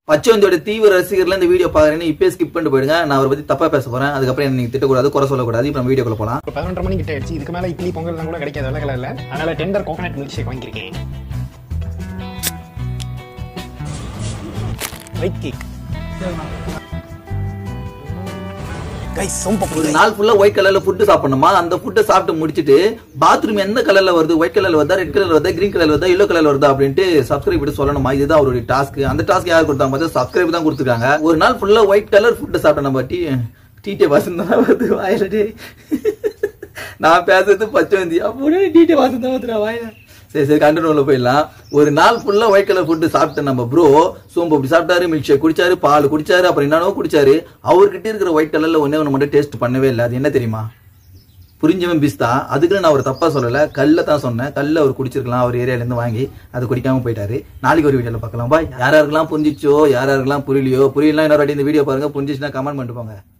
பச்சவந்தியோட தீவிர ரசிகர்ல இந்த வீடியோ பாக்குறேன்னு இப்பயே ஸ்கிப் பண்ணிட்டு போயிடுங்க நான் அவரை பத்தி தப்பா பேச போறேன் அதுக்கப்புறம் என்ன நீங்க திட்டக்கூடாது குறை சொல்லக்கூடாது இப்போ நம்ம வீடியோக்குள்ள போலாம் இப்போ பதினொன்றரை மணி கிட்ட ஆயிடுச்சு இதுக்கு மேல இட்லி பொங்கல்லாம் கூட கிடைக்காது வெள்ளை கலர்ல அதனால டெண்டர் கோகனட் மில்க் ஷேக் வாங்கியிருக்கேன் ஒயிட் கேக் கைஸ் சோம்ப ஒரு நாள் ஃபுல்லா ஒயிட் கலர்ல ஃபுட்டு சாப்பிடணுமா அந்த ஃபுட்டை சாப்பிட்டு முடிச்சிட்டு பாத்ரூம் எந்த கலர்ல வருது ஒயிட் கலர்ல வருதா ரெட் கலர் வருதா கிரீன் கலர் வருதா எல்லோ கலர் வருதா அப்படின்ட்டு சப்ஸ்கிரைப் பண்ணி சொல்லணுமா இதுதான் அவருடைய டாஸ்க் அந்த டாஸ்க் யார் கொடுத்தாங்க பார்த்தா சப்ஸ்கிரைப் தான் கொடுத்துருக்காங்க ஒரு நாள் ஃபுல்லா ஒயிட் கலர் ஃபுட்டு சாப்பிட்டேன் நம்ம டீ டீட்டே வாசம் தான் வருது வாயில டே நான் பேசுறது பச்சை வந்தி அப்போ டீட்டே வாசம் தான் வருதுடா வாயில சரி சரி கண்டனூர்ல போயிடலாம் ஒரு நாள் ஃபுல்லா ஒயிட் கலர் ஃபுட்டு சாப்பிட்ட நம்ம ப்ரோ சோம்பு அப்படி சாப்பிட்டாரு மில்க் ஷேக் குடிச்சாரு பால் குடிச்சாரு அப்புறம் என்னென்னவோ குடிச்சாரு அவர்கிட்ட இருக்கிற ஒயிட் கலர்ல ஒன்னே ஒன்று மட்டும் டேஸ்ட் பண்ணவே இல்லை அது என்ன தெரியுமா புரிஞ்சவன் பிஸ்தா அதுக்கு நான் அவர் தப்பா சொல்லல கல்ல தான் சொன்னேன் கல்ல அவர் குடிச்சிருக்கலாம் அவர் ஏரியால இருந்து வாங்கி அது குடிக்காம போயிட்டாரு நாளைக்கு ஒரு வீடியோல பார்க்கலாம் பாய் யாராருக்கெல்லாம் புரிஞ்சிச்சோ யாராருக்கெல்லாம் புரியலையோ புரியலாம் இன்னொரு வாட்டி இந்த வீடியோ பாருங்க புரிஞ்சிச்சுன்னா கமெண்ட் பண்ணிட்டு போங்க